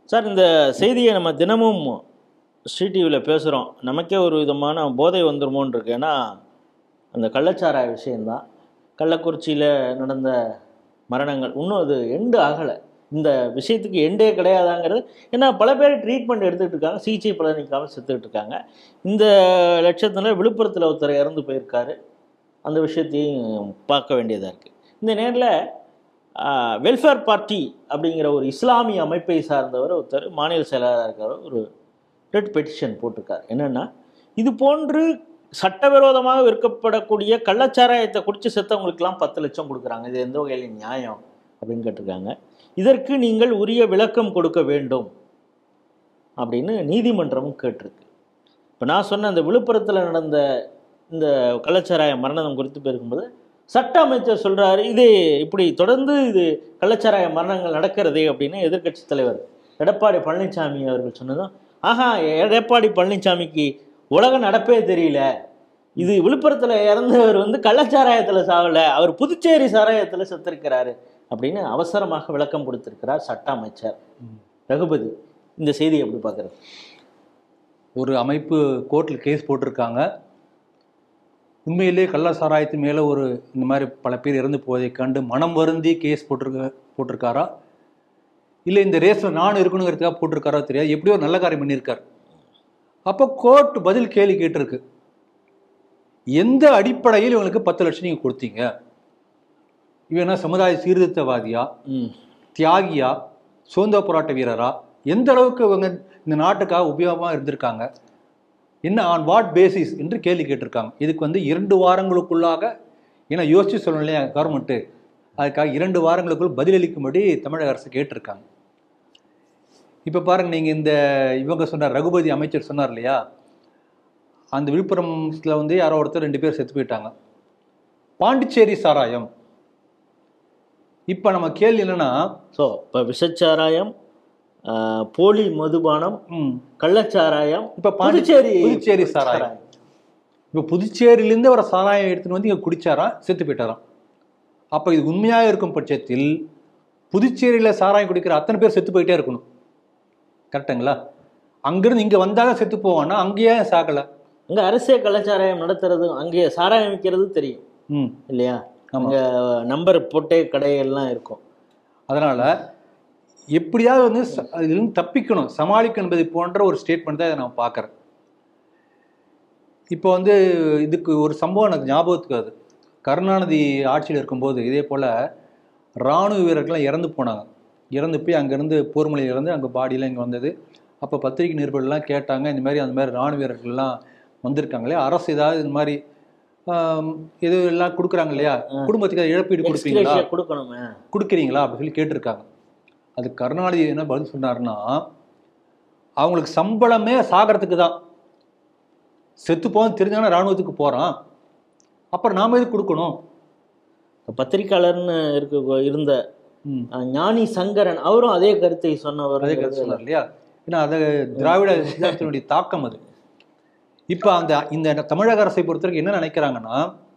Sir இந்த செய்தியை நம்ம தினமும் ஸ்ரீ டிவியில் பேசுகிறோம் நமக்கே ஒரு விதமான போதை வந்துருமோன்னு இருக்கு ஏன்னா அந்த கள்ளச்சாராய விஷயந்தான் கள்ளக்குறிச்சியில் நடந்த மரணங்கள் இன்னும் அது எண்டு ஆகலை இந்த விஷயத்துக்கு எண்டே கிடையாதாங்கிறது ஏன்னா பல பேர் ட்ரீட்மெண்ட் எடுத்துக்கிட்டு இருக்காங்க சிகிச்சை பலனிக்காமல் செத்துக்கிட்டு இருக்காங்க இந்த லட்சத்தில் விழுப்புரத்தில் ஒருத்தர் இறந்து போயிருக்காரு அந்த விஷயத்தையும் பார்க்க வேண்டியதாக இருக்குது இந்த நேரில் வெல்ஃபேர் பார்ட்டி அப்படிங்கிற ஒரு இஸ்லாமிய அமைப்பை சார்ந்தவர் ஒருத்தர் மாநில செயலாளராக இருக்கிறவர் ஒரு ரெட் பெட்டிஷன் போட்டிருக்கார் என்னென்னா இது போன்று சட்டவிரோதமாக விற்கப்படக்கூடிய கள்ளச்சாராயத்தை குடிச்சு செத்தவங்களுக்கெல்லாம் பத்து லட்சம் கொடுக்குறாங்க இது எந்த வகையில் நியாயம் அப்படின்னு கேட்டிருக்காங்க இதற்கு நீங்கள் உரிய விளக்கம் கொடுக்க வேண்டும் அப்படின்னு நீதிமன்றமும் கேட்டிருக்கு இப்போ நான் சொன்ன அந்த விழுப்புரத்தில் நடந்த இந்த கள்ளச்சாராய மரணம் குறித்து பேருக்கும்போது சட்ட அமைச்சர் சொல்றாரு இது இப்படி தொடர்ந்து இது கள்ளச்சாராய மரணங்கள் நடக்கிறதே அப்படின்னு எதிர்க்கட்சி தலைவர் எடப்பாடி பழனிசாமி அவர்கள் சொன்னதும் ஆஹா எடப்பாடி பழனிசாமிக்கு உலக நடப்பே தெரியல இது விழுப்புரத்தில் இறந்தவர் வந்து கள்ளச்சாராயத்தில் சாவல அவர் புதுச்சேரி சாராயத்தில் செத்திருக்கிறாரு அப்படின்னு அவசரமாக விளக்கம் கொடுத்திருக்கிறார் சட்ட அமைச்சர் ரகுபதி இந்த செய்தி எப்படி பார்க்குறது ஒரு அமைப்பு கோர்ட்டில் கேஸ் போட்டிருக்காங்க உண்மையிலே கள்ள சாராயத்து மேலே ஒரு இந்த மாதிரி பல பேர் இறந்து போவதைக் கண்டு மனம் வருந்தி கேஸ் போட்டிருக்க போட்டிருக்காரா இல்லை இந்த ரேஸில் நான் இருக்கணுங்கிறதுக்காக போட்டிருக்காரோ தெரியாது எப்படியோ நல்ல காரியம் பண்ணியிருக்கார் அப்போ கோர்ட் பதில் கேள்வி கேட்டிருக்கு எந்த அடிப்படையில் இவங்களுக்கு பத்து லட்சம் நீங்கள் கொடுத்தீங்க இவன் என்ன சமுதாய சீர்திருத்தவாதியா ம் தியாகியா சுதந்திர போராட்ட வீரரா எந்த அளவுக்கு இவங்க இந்த நாட்டுக்காக உபயோகமாக இருந்திருக்காங்க என்ன ஆன் வாட் பேசிஸ் என்று கேள்வி கேட்டிருக்காங்க இதுக்கு வந்து இரண்டு வாரங்களுக்குள்ளாக ஏன்னா யோசிச்சு சொல்லணும் இல்லையா கவர்மெண்ட்டு அதுக்காக இரண்டு வாரங்களுக்குள் பதிலளிக்கும்படி தமிழக அரசு கேட்டிருக்காங்க இப்போ பாருங்க நீங்கள் இந்த இவங்க சொன்னார் ரகுபதி அமைச்சர் சொன்னார் இல்லையா அந்த விழுப்புரம்ல வந்து யாரோ ஒருத்தர் ரெண்டு பேர் செத்து போயிட்டாங்க பாண்டிச்சேரி சாராயம் இப்போ நம்ம கேள்வி என்னன்னா ஸோ இப்போ விஷச்சாராயம் ஆஹ், போலி மதுபானம் ம், கள்ளச்சாராயம் இப்ப பாண்டி- புதுச்சேரி புதுச்சேரி சாராயம் இப்போ புதுச்சேரியிலேருந்து அவர் சாராயம் எடுத்துன்னு வந்து இங்கே குடிச்சாராம் செத்து போயிட்டாராம் அப்போ இது உண்மையாக இருக்கும் பட்சத்தில் புதுச்சேரியில் சாராயம் குடிக்கிற அத்தனை பேர் செத்து போயிட்டே இருக்கணும் கரெக்டுங்களா அங்கிருந்து இங்கே வந்தாலும் செத்து போவான்னா அங்கேயே சாகலை அங்க அரசே கள்ளச்சாராயம் நடத்துறது அங்கே சாராயம் விற்கிறது தெரியும் ம் இல்லையா ஆமா. அங்க நம்பர் போட்டே கடையெல்லாம் இருக்கும் அதனால எப்படியாவது வந்து ச- அதிலிருந்து தப்பிக்கணும் சமாளிக்கணும் என்பதை போன்ற ஒரு ஸ்டேட்மெண்ட் தான் இதை நான் பார்க்குறேன் இப்போ வந்து இதுக்கு ஒரு சம்பவம் எனக்கு ஞாபகத்துக்கு வருது கருணாநிதி ஆட்சியில் இருக்கும்போது இதே போல் இராணுவ வீரர்கள்லாம் இறந்து போனாங்க இறந்து போய் அங்கேருந்து போர்மலையில் இருந்து அங்கே பாடியெலாம் இங்கே வந்தது அப்போ பத்திரிகை நிருபர்கள்லாம் கேட்டாங்க இந்த மாதிரி அந்த மாதிரி இராணுவ வீரர்கள்லாம் வந்திருக்காங்களே அரசு ஏதாவது இந்த மாதிரி ஆம், எது எல்லாம் கொடுக்குறாங்க இல்லையா குடும்பத்துக்கு ஏதாவது இழப்பீடு கொடுப்பீங்களா எக்ஸ்கிரேஷியா கொடுக்கணுமே கொடுக்குறீங்களா அப்படின்னு சொல்லி கேட்டிருக்காங்க அது கருணாநிதி என்ன பதில் சொன்னாருன்னா அவங்களுக்கு சம்பளமே சாகிறதுக்கு தான் செத்து போன்னு தெரிஞ்சானா ராணுவத்துக்கு போறான் அப்புறம் நாம எதுக்கு கொடுக்கணும் பத்திரிக்கையாளர்னு இருக்க இருந்த ம். அஹ், ஞானி சங்கரன் அவரும் அதே கருத்தை சொன்னவர் அதே கருத்து சொன்னார் இல்லையா ஏன்னா அது திராவிட சித்தாந்தத்தினுடைய தாக்கம் அது இப்போ அந்த இந்த தமிழக அரசை பொறுத்தவரைக்கும் என்ன நினைக்கிறாங்கன்னா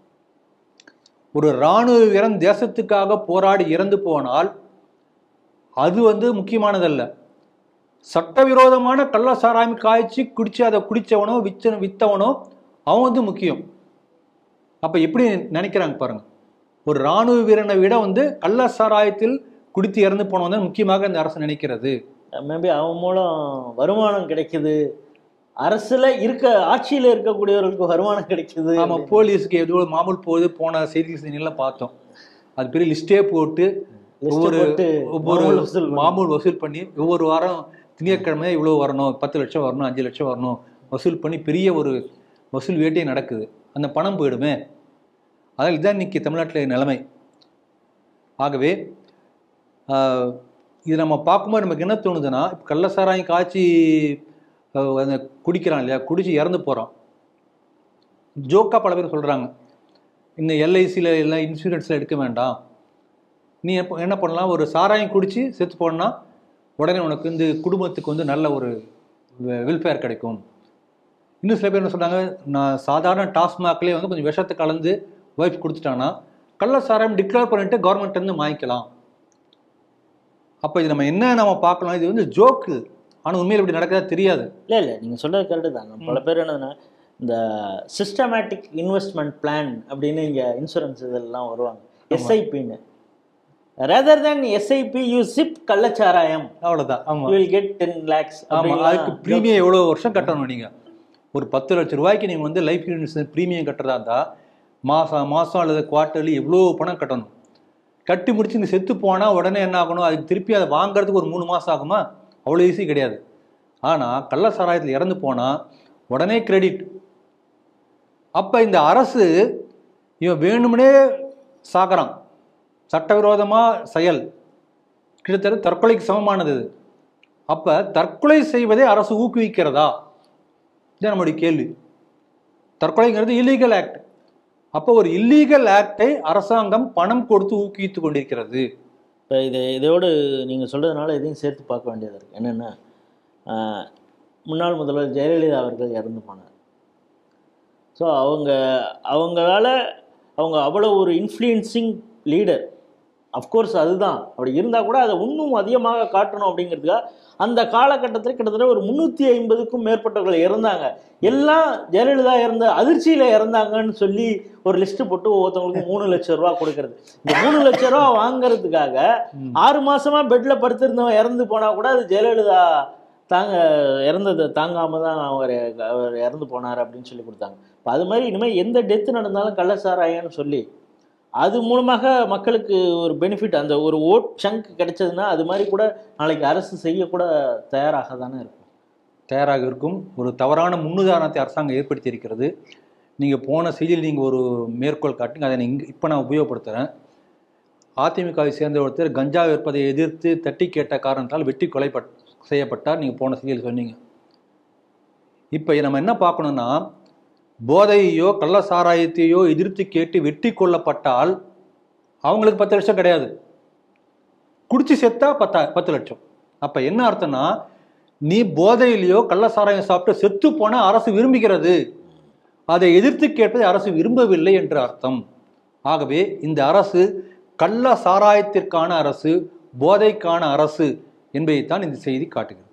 ஒரு இராணுவ வீரன் தேசத்துக்காக போராடி இறந்து போனால் அது வந்து முக்கியமானதல்ல சட்டவிரோதமான கள்ள சாராயம் காய்ச்சி குடிச்சு அதை குடிச்சவனோ விச்ச வித்தவனோ அவன் வந்து முக்கியம் அப்ப எப்படி நினைக்கிறாங்க பாருங்க ஒரு இராணுவ வீரனை விட வந்து கள்ள சாராயத்தில் குடித்து இறந்து போனவன் தான் முக்கியமாக இந்த அரசு நினைக்கிறது மேபி அவன் மூலம் வருமானம் கிடைக்குது அரசுல இருக்க ஆட்சியில இருக்கக்கூடியவர்களுக்கு வருமானம் கிடைக்குது ஆமா போலீஸ்க்கு எவ்வளோ மாமூல் போகுது போன செய்தி செய்தியெல்லாம் பார்த்தோம் அது பெரிய லிஸ்டே போட்டு List ஒவ்வொரு போட்டு ஒவ்வொரு மாமூல் வசூல் பண்ணி. மாமூல் வசூல் பண்ணி ஒவ்வொரு வாரம் திங்கட்கிழமை இவ்வளோ வரணும் பத்து லட்சம் வரணும் அஞ்சு லட்சம் வரணும் வசூல் பண்ணி பெரிய ஒரு வசூல் வேட்டையே நடக்குது அந்த பணம் போயிடுமே அதான் இதுதான் இன்னைக்கு தமிழ்நாட்டில் நிலைமை ஆகவே ஆஹ், இது நம்ம பார்க்கும்போது நமக்கு என்ன தோணுதுன்னா இப்போ கள்ளசாராயம் காய்ச்சி ஆஹ், அந்த குடிக்கிறான் இல்லையா குடிச்சு இறந்து போகிறான் ஜோக்கா பல பேர் சொல்கிறாங்க இந்த எல்ஐசியில் எல்லாம் இன்சூரன்ஸில் எடுக்க வேண்டாம் நீ எப்போ என்ன பண்ணலாம் ஒரு சாராயம் குடிச்சு செத்து போனா உடனே உனக்கு வந்து குடும்பத்துக்கு வந்து நல்ல ஒரு வெல்ஃபேர் கிடைக்கும் இன்னும் சில பேர் என்ன சொன்னாங்க நான் சாதாரண டாஸ்மாக்லேயே வந்து கொஞ்சம் விஷத்தை கலந்து ஒய்ஃப் கொடுத்துட்டானா கள்ள சாராயம் டிக்ளேர் பண்ணிட்டு கவர்மெண்ட் இருந்து வாங்கிக்கலாம் அப்போ இது நம்ம என்ன நம்ம பார்க்கலாம் இது வந்து ஜோக்கு ஆனால் உண்மையில் இப்படி நடக்கிறதா தெரியாது இல்லை இல்லை நீங்கள் சொல்கிறது கரெக்டு தான் நம்ம பல பேர் என்னதுன்னா இந்த சிஸ்டமேட்டிக் இன்வெஸ்ட்மெண்ட் பிளான் அப்படின்னு இங்கே இன்சூரன்ஸ் இதெல்லாம் வருவாங்க எஸ்ஐபின்னு rather than SIP you sip கள்ளச்சாராயம் அவ்வளோதான் ஆமாம் you will get ten lakhs ஆமாம் அதுக்கு ப்ரீமியம் எவ்வளோ வருஷம் கட்டணும் நீங்கள் ஒரு பத்து லட்ச ரூபாய்க்கு நீங்கள் வந்து லைஃப் இன்சூரன்ஸ் ப்ரீமியம் கட்டுறதா இருந்தால் மாதம் மாதம் அல்லது குவார்ட்டர்லி எவ்வளோ பணம் கட்டணும் கட்டி முடிச்சு இங்கே செத்து போனால் உடனே என்ன ஆகணும் அதுக்கு திருப்பி அதை வாங்குறதுக்கு ஒரு மூணு மாதம் ஆகுமா அவ்வளோ ஈஸி கிடையாது ஆனால் கள்ள சாராயத்தில் இறந்து போனால் உடனே கிரெடிட் அப்போ இந்த அரசு இவன் வேணும்னே சாகுறான் சட்டவிரோதமாக செயல் கிட்டத்தட்ட தற்கொலைக்கு சமமானது இது அப்போ தற்கொலை செய்வதை அரசு ஊக்குவிக்கிறதா இதுதான் நம்முடைய கேள்வி தற்கொலைங்கிறது இல்லீகல் ஆக்ட் அப்போ ஒரு இல்லீகல் ஆக்டை அரசாங்கம் பணம் கொடுத்து ஊக்குவித்து கொண்டிருக்கிறது இப்போ இது இதோடு நீங்கள் சொல்கிறதுனால இதையும் சேர்த்து பார்க்க வேண்டியது இருக்குது என்னென்னா முன்னாள் முதல்வர் ஜெயலலிதா அவர்கள் இறந்து போனார் ஸோ அவங்க அவங்களால அவங்க அவ்வளோ ஒரு இன்ஃப்ளூயன்சிங் லீடர் அஃப்கோர்ஸ் அதுதான் அப்படி இருந்தால் கூட அதை இன்னும் அதிகமாக காட்டணும் அப்படிங்கிறதுக்காக அந்த காலகட்டத்தில் கிட்டத்தட்ட ஒரு முந்நூற்றி ஐம்பதுக்கும் மேற்பட்டவர்கள் இறந்தாங்க எல்லாம் ஜெயலலிதா இறந்த அதிர்ச்சியில் இறந்தாங்கன்னு சொல்லி ஒரு லிஸ்ட்டு போட்டு ஒவ்வொருத்தவங்களுக்கும் மூணு லட்சம் ரூபா கொடுக்கறது இந்த மூணு லட்சம் ரூபா வாங்குறதுக்காக ஆறு மாசமா பெட்ல படுத்திருந்தவன் இறந்து போனா கூட அது ஜெயலலிதா தாங்க இறந்ததை தாங்காம தான் அவர் அவர் இறந்து போனார் அப்படின்னு சொல்லி கொடுத்தாங்க இப்போ அது மாதிரி இனிமேல் எந்த டெத்து நடந்தாலும் கள்ளசாராயம்னு சொல்லி அது மூலமாக மக்களுக்கு ஒரு பெனிஃபிட் அந்த ஒரு ஓட் சங்க் கிடைச்சதுன்னா அது மாதிரி கூட நாளைக்கு அரசு செய்யக்கூட தயாராக தானே இருக்கும் தயாராக இருக்கும் ஒரு தவறான முன்னுதாரணத்தை அரசாங்கம் ஏற்படுத்தி இருக்கிறது நீங்கள் போன செய்தியில் நீங்கள் ஒரு மேற்கோள் காட்டுங்க அதை இங்கே இப்போ நான் உபயோகப்படுத்துகிறேன் அதிமுகவை சேர்ந்த ஒருத்தர் கஞ்சா விற்பதை எதிர்த்து தட்டி கேட்ட காரணத்தால் வெட்டி கொலைப்பட் செய்யப்பட்டார் நீங்கள் போன செய்தியில் சொன்னீங்க இப்போ நம்ம என்ன பார்க்கணும்னா போதையோ கள்ள சாராயத்தையோ எதிர்த்து கேட்டு வெட்டி கொல்லப்பட்டால் அவங்களுக்கு பத்து லட்சம் கிடையாது குடிச்சு செத்தா பத்தா பத்து லட்சம் அப்ப என்ன அர்த்தம்னா நீ போதையிலையோ கள்ள சாராயம் சாப்பிட்டு செத்து போன அரசு விரும்புகிறது அதை எதிர்த்து கேட்பதை அரசு விரும்பவில்லை என்று அர்த்தம் ஆகவே இந்த அரசு கள்ள சாராயத்திற்கான அரசு போதைக்கான அரசு என்பதைத்தான் இந்த செய்தி காட்டுகிறது